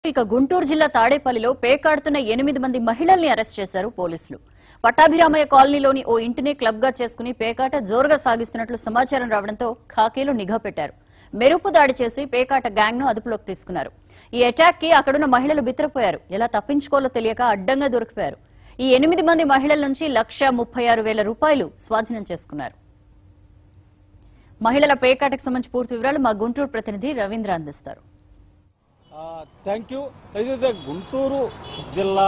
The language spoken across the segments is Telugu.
ఇక గుంటూరు జిల్లా తాడేపల్లిలో పేకాడుతున్న ఎనిమిది మంది మహిళల్ని అరెస్ట్ చేశారు పోలీసులు పట్టాభిరామయ్య కాలనీలోని ఓ ఇంటిని క్లబ్ గా చేసుకుని పేకాట జోరుగా సాగిస్తున్నట్లు సమాచారం రావడంతో ఖాకీలు నిఘా పెట్టారు మెరుపు దాడి చేసి పేకాట గ్యాంగ్ ను అదుపులోకి తీసుకున్నారు ఈ అటాక్ కి అక్కడున్న మహిళలు బిత్తరపోయారు ఎలా తప్పించుకోవాలో తెలియక అడ్డంగా దొరికిపోయారు ఈ ఎనిమిది మంది మహిళల నుంచి లక్ష ముప్పై ఆరు వేల రూపాయలు స్వాధీనం చేసుకున్నారు మహిళల పేకాటకు సంబంధించి పూర్తి వివరాలు మా గుంటూరు ప్రతినిధి రవీంద్ర అందిస్తారు థ్యాంక్ యూ ఏదైతే గుంటూరు జిల్లా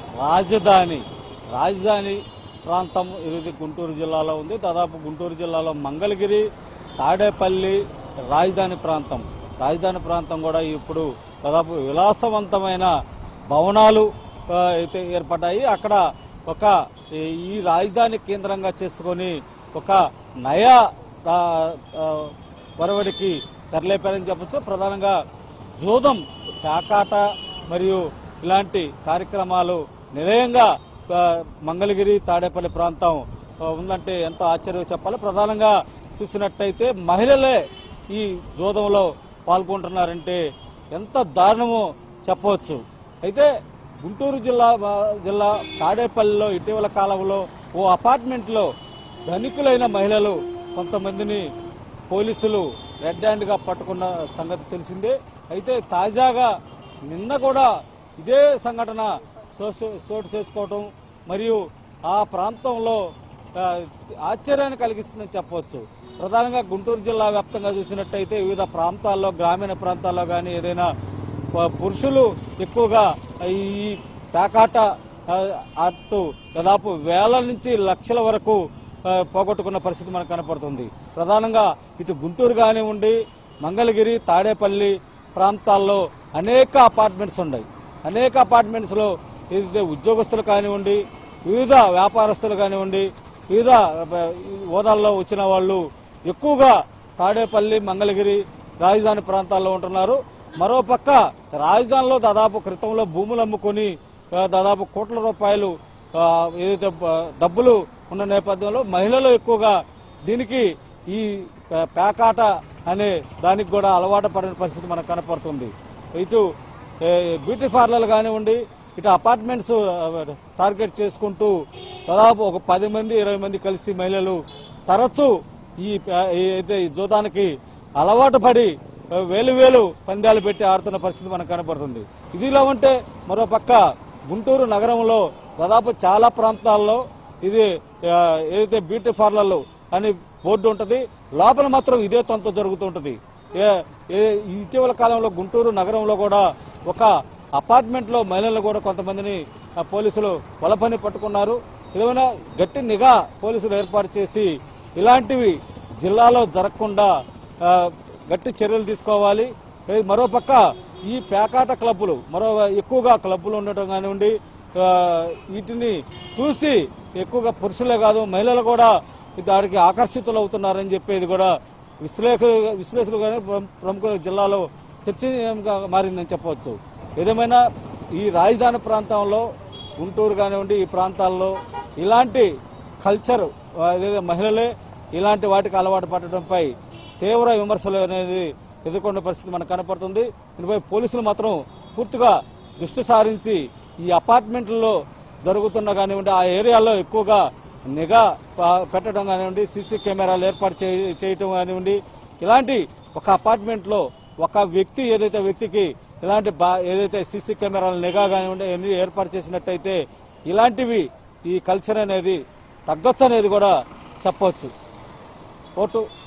రాజధాని రాజధాని ప్రాంతం ఏదైతే గుంటూరు జిల్లాలో ఉంది దాదాపు గుంటూరు జిల్లాలో మంగళగిరి తాడేపల్లి రాజధాని ప్రాంతం రాజధాని ప్రాంతం కూడా ఇప్పుడు దాదాపు విలాసవంతమైన భవనాలు ఆ, అయితే ఏర్పడ్డాయి అక్కడ ఒక ఈ- ఈ రాజధాని కేంద్రంగా చేసుకొని ఒక నయా ఆ, ఆ, వరవడికి తెరలేపారని చెప్పొచ్చు ప్రధానంగా జూదం పేకాట మరియు ఇలాంటి కార్యక్రమాలు నిలయంగా ఆ, మంగళగిరి తాడేపల్లి ప్రాంతం ఆ, ఉందంటే ఎంతో ఆశ్చర్యం చెప్పాలి ప్రధానంగా చూసినట్టయితే మహిళలే ఈ జూదంలో పాల్గొంటున్నారంటే ఎంత దారుణమో చెప్పవచ్చు అయితే గుంటూరు జిల్లా ఆ, జిల్లా తాడేపల్లిలో ఇటీవల కాలంలో ఓ అపార్ట్మెంట్లో ధనికులైన మహిళలు కొంతమందిని పోలీసులు రెడ్ హ్యాండ్ గా పట్టుకున్న సంగతి తెలిసిందే అయితే తాజాగా నిన్న కూడా ఇదే సంఘటన చోటు చోటు చేసుకోవటం మరియు ఆ ప్రాంతంలో ఆ, ఆశ్చర్యాన్ని కలిగిస్తుందని చెప్పవచ్చు ప్రధానంగా గుంటూరు జిల్లా వ్యాప్తంగా చూసినట్టయితే వివిధ ప్రాంతాల్లో గ్రామీణ ప్రాంతాల్లో కానీ ఏదైనా ప- పురుషులు ఎక్కువగా ఈ పేకాట ఆ, ఆడుతూ దాదాపు వేల నుంచి లక్షల వరకు ఆ, పోగొట్టుకున్న పరిస్థితి మనకు కనపడుతుంది ప్రధానంగా ఇటు గుంటూరు కానివ్వండి మంగళగిరి తాడేపల్లి ప్రాంతాల్లో అనేక అపార్ట్మెంట్స్ ఉన్నాయి అనేక అపార్ట్మెంట్స్ లో ఏదైతే ఉద్యోగస్తులు కానివ్వండి వివిధ వ్యాపారస్తులు కానివ్వండి వివిధ ఆ, ఈ హోదాల్లో వచ్చిన వాళ్ళు ఎక్కువగా తాడేపల్లి మంగళగిరి రాజధాని ప్రాంతాల్లో ఉంటున్నారు మరోపక్క రాజధానిలో దాదాపు క్రితంలో భూములు అమ్ముకొని ఆ, దాదాపు కోట్ల రూపాయలు ఆ, ఏదైతే ఆ, డబ్బులు ఉన్న నేపథ్యంలో మహిళలు ఎక్కువగా దీనికి ఈ పే- పేకాట అనే దానికి కూడా అలవాటు పడిన పరిస్థితి మనకు కనపడుతుంది ఇటు ఏ, బ్యూటీ పార్లర్లు కానివ్వండి ఇటు అపార్ట్మెంట్స్ ఆ, టార్గెట్ చేసుకుంటూ దాదాపు ఒక పది మంది ఇరవై మంది కలిసి మహిళలు తరచూ ఈ పే- ఈ అయితే ఈ జూదానికి అలవాటు పడి ఆ, వేలు వేలు పందాలు పెట్టి ఆడుతున్న పరిస్థితి మనకు కనపడుతుంది ఇదిలా ఉంటే మరో పక్క గుంటూరు నగరంలో దాదాపు చాలా ప్రాంతాల్లో ఇది ఆ, ఏదైతే బ్యూటీ పార్లర్లు అని బోర్డు ఉంటది లోపల మాత్రం ఇదే తొంత జరుగుతుంటది ఏ- ఏ- ఈ ఇటీవల కాలంలో గుంటూరు నగరంలో కూడా ఒక అపార్ట్మెంట్ లో మహిళలు కూడా కొంతమందిని ఆ, పోలీసులు వలపని పట్టుకున్నారు ఏమైనా గట్టి నిఘా పోలీసులు ఏర్పాటు చేసి ఇలాంటివి జిల్లాలో జరగకుండా ఆ, గట్టి చర్యలు తీసుకోవాలి ఏ, మరోపక్క ఈ పేకాట క్లబ్బులు మరో ఎక్కువగా క్లబ్బులు ఉండటం కానివ్వండి ఆ, వీటిని చూసి ఎక్కువగా పురుషులే కాదు మహిళలు కూడా దానికి ఆకర్షితులు అవుతున్నారని చెప్పేది కూడా విశ్లేషకులు విశ్లేషకులు కానీ ప్రముఖ జిల్లాలో చర్చనీయంగా మారిందని చెప్పవచ్చు ఏదేమైనా ఈ రాజధాని ప్రాంతంలో గుంటూరు కానివ్వండి ఈ ప్రాంతాల్లో ఇలాంటి కల్చర్ ఏదైతే మహిళలే ఇలాంటి వాటికి అలవాటు పడటంపై తీవ్ర విమర్శలు అనేది ఎదుర్కొన్న పరిస్థితి మనకు కనపడుతుంది దీనిపై పోలీసులు మాత్రం పూర్తిగా దృష్టి సారించి ఈ అపార్ట్మెంట్లలో జరుగుతున్న కానివ్వండి ఆ ఏరియాలో ఎక్కువగా నిఘా ప- పెట్టడం కానివ్వండి సీసీ కెమెరాలు ఏర్పాటు చేయ- చేయటం కానివ్వండి ఇలాంటి ఒక అపార్ట్మెంట్ లో ఒక వ్యక్తి ఏదైతే వ్యక్తికి ఇలాంటి బా- ఏదైతే సీసీ కెమెరాల నిఘా కానివ్వండి అన్ని ఏర్పాటు చేసినట్టయితే ఇలాంటివి ఈ కల్చర్ అనేది తగ్గొచ్చు అనేది కూడా చెప్పవచ్చు ఓటు